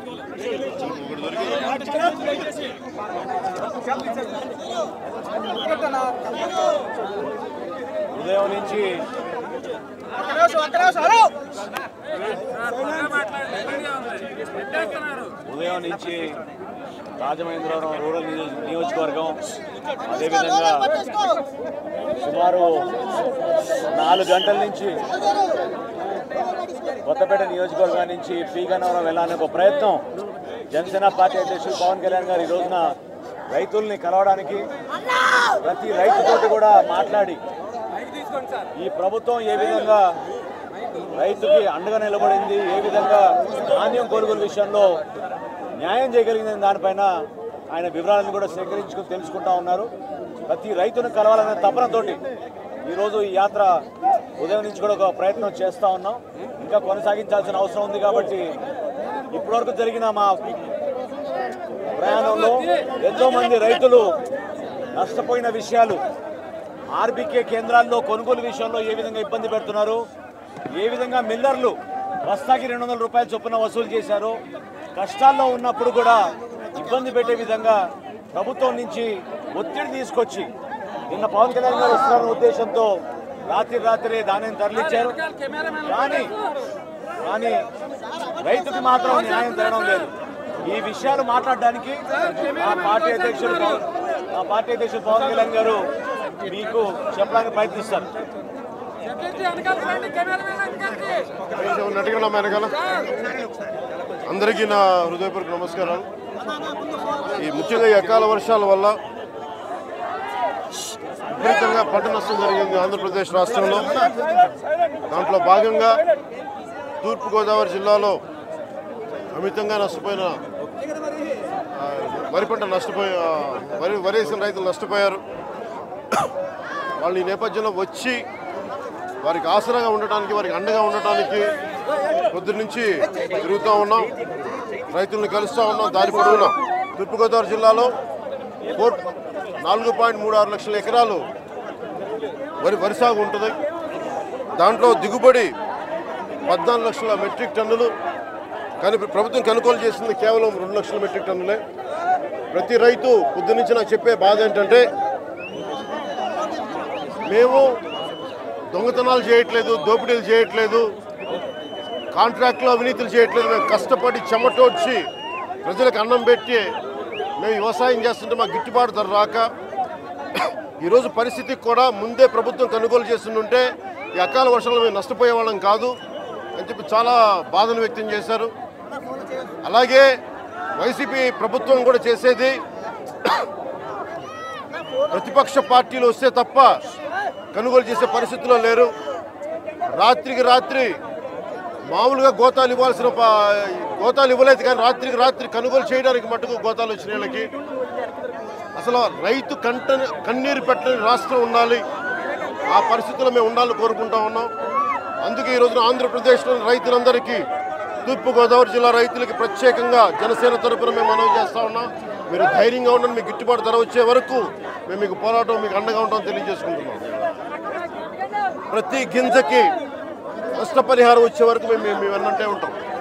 ఉదయం నుంచి ఉదయం నుంచి రాజమహేంద్రవరం రూరల్ నియోజ- నియోజకవర్గం అదేవిధంగా సుమారు నాలుగు గంటల నుంచి కొత్తపేట నియోజకవర్గం నుంచి పీగన్నవరం వెళ్ళాలని ఒక ప్రయత్నం జనసేన పార్టీ అధ్యక్షుడు పవన్ కళ్యాణ్ గారు ఈ రోజున రైతుల్ని కలవడానికి ప్రతి రైతుతోటి కూడా మాట్లాడి ఈ ప్రభుత్వం ఏ విధంగా రైతుకి అండగా నిలబడింది ఏ విధంగా ధాన్యం కొనుగోలు విషయంలో న్యాయం చేయగలిగింది దానిపైన ఆయన వివరాలను కూడా సేకరించుకుని తెలుసుకుంటా ఉన్నారు ప్రతి రైతును కలవాలనే తపనతోటి ఈరోజు ఈ యాత్ర ఉదయం నుంచి కూడా ఒక ప్రయత్నం చేస్తూ ఉన్నాం ఇంకా కొనసాగించాల్సిన అవసరం ఉంది కాబట్టి ఇప్పటివరకు జరిగిన మా ప్రయాణంలో ఎంతో మంది రైతులు నష్టపోయిన విషయాలు ఆర్బీకే కేంద్రాల్లో కొనుగోలు విషయంలో ఏ విధంగా ఇబ్బంది పెడుతున్నారు ఏ విధంగా మిల్లర్లు బస్తాకి రెండు వందల రూపాయల చొప్పున వసూలు చేశారు కష్టాల్లో ఉన్నప్పుడు కూడా ఇబ్బంది పెట్టే విధంగా ప్రభుత్వం నుంచి ఒత్తిడి తీసుకొచ్చి నిన్న పవన్ కళ్యాణ్ గారు వస్తున్నారన్న ఉద్దేశంతో రాత్రి రాత్రి ధాన్యం తరలించారు కానీ కానీ రైతుకి మాత్రం న్యాయం జరగడం లేదు ఈ విషయాలు మాట్లాడడానికి మా పార్టీ అధ్యక్షుడు పవన్- మా పార్టీ అధ్యక్షుడు పవన్ కళ్యాణ్ గారు మీకు చెప్పడానికి ప్రయత్నిస్తారు కొంచెం ఉన్నట్టుగా నా వెనకాల అందరికీ నా హృదయపూర్వక నమస్కారాలు ఈ ముఖ్యంగా ఈ అకాల వర్షాల వల్ల విపరీతంగా పంట నష్టం జరిగింది ఆంధ్రప్రదేశ్ రాష్ట్రంలో దాంట్లో భాగంగా తూర్పుగోదావరి జిల్లాలో అమితంగా నష్టపోయిన ఆ, వరి పంట నష్టపోయి ఆ, వరి వరి వేసిన రైతులు నష్టపోయారు వాళ్ళు ఈ నేపథ్యంలో వచ్చి వారికి ఆసరాగా ఉండటానికి వారికి అండగా ఉండటానికి పొద్దు నుంచి తిరుగుతూ ఉన్నాం రైతులను కలుస్తూ ఉన్నాం దారి పొడవునా తూర్పుగోదావరి జిల్లాలో ఫోర్ నాలుగు పాయింట్ మూడు ఆరు లక్షల ఎకరాలు వరి వరి సాగు ఉంటుంది దాంట్లో దిగుబడి పద్నాలుగు లక్షల మెట్రిక్ టన్నులు కానీ ఇప్పుడు ప్రభుత్వం కొనుగోలు చేసింది కేవలం రెండు లక్షల మెట్రిక్ టన్నులే ప్రతి రైతు పొద్దు నుంచి నాకు చెప్పే బాధ ఏంటంటే మేము దొంగతనాలు చేయట్లేదు దోపిడీలు చేయట్లేదు కాంట్రాక్ట్లో అవినీతులు చేయట్లేదు మేము కష్టపడి చెమటోడ్చి ప్రజలకు అన్నం పెట్టి మేము వ్యవసాయం చేస్తుంటే మాకు గిట్టుబాటు ధర రాక ఈరోజు పరిస్థితికి కూడా ముందే ప్రభుత్వం కొనుగోలు చేస్తుంటే ఈ అకాల వర్షాలు మేము నష్టపోయే వాళ్ళం కాదు అని చెప్పి చాలా బాధను వ్యక్తం చేశారు అలాగే వైసీపీ ప్రభుత్వం కూడా చేసేది ప్రతిపక్ష పార్టీలు వస్తే తప్ప కొనుగోలు చేసే పరిస్థితిలో లేరు రాత్రికి రాత్రి మామూలుగా గోతాలు ఇవ్వాల్సిన ప- గోతాలు ఇవ్వలేదు కానీ రాత్రికి రాత్రి కొనుగోలు చేయడానికి మటుకు గోతాలు వచ్చిన వీళ్ళకి అసలు రైతు కంట కన్నీరు పెట్టని రాష్ట్రం ఉండాలి ఆ పరిస్థితుల్లో మేము ఉండాలని కోరుకుంటా ఉన్నాం అందుకే ఈ రోజున ఆంధ్రప్రదేశ్లోని రైతులందరికీ తూర్పుగోదావరి జిల్లా రైతులకి ప్రత్యేకంగా జనసేన తరపున మేము మనవి చేస్తా ఉన్నాం మీరు ధైర్యంగా ఉండండి మీకు గిట్టుబాటు ధర వచ్చే వరకు మేము మీకు పోరాటం మీకు అండగా ఉంటాం తెలియజేసుకుంటున్నాం ప్రతి గింజకి నష్టపరిహారం వచ్చే వరకు మేము మేము వెన్నంటే ఉంటాం